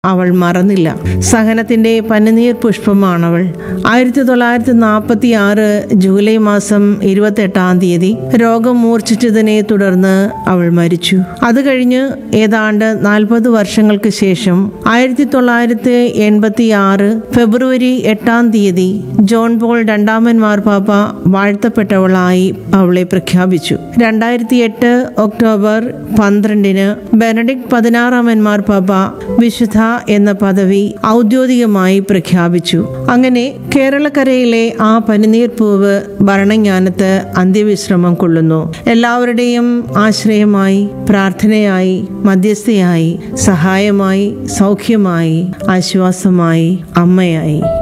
അവൾ മറന്നില്ല സഹനത്തിന്റെ പനിനീർ പുഷ്പമാണവൾ ആയിരത്തി തൊള്ളായിരത്തി നാൽപ്പത്തി ആറ് ജൂലൈ മാസം ഇരുപത്തെട്ടാം തീയതി രോഗം മൂർച്ഛിച്ചതിനെ തുടർന്ന് അവൾ മരിച്ചു അത് കഴിഞ്ഞ് ഏതാണ്ട് നാൽപ്പത് വർഷങ്ങൾക്ക് ശേഷം ആയിരത്തി തൊള്ളായിരത്തി എൺപത്തി ആറ് ഫെബ്രുവരി എട്ടാം തീയതി ജോൺ പോൾ രണ്ടാമൻ മാർപ്പാപ്പ വാഴ്ത്തപ്പെട്ടവളായി അവളെ പ്രഖ്യാപിച്ചു രണ്ടായിരത്തി എട്ട് ഒക്ടോബർ പന്ത്രണ്ടിന് ബെനഡിക്ട് പതിനാറാമൻ മാർപ്പാപ്പ വിശുദ്ധ എന്ന പദവി ഔദ്യോഗികമായി പ്രഖ്യാപിച്ചു അങ്ങനെ കേരളക്കരയിലെ ആ പനിനീർ പൂവ് ഭരണജ്ഞാനത്ത് അന്ത്യവിശ്രമം കൊള്ളുന്നു എല്ലാവരുടെയും ആശ്രയമായി പ്രാർത്ഥനയായി മധ്യസ്ഥയായി സഹായമായി സൗഖ്യമായി ആശ്വാസമായി അമ്മയായി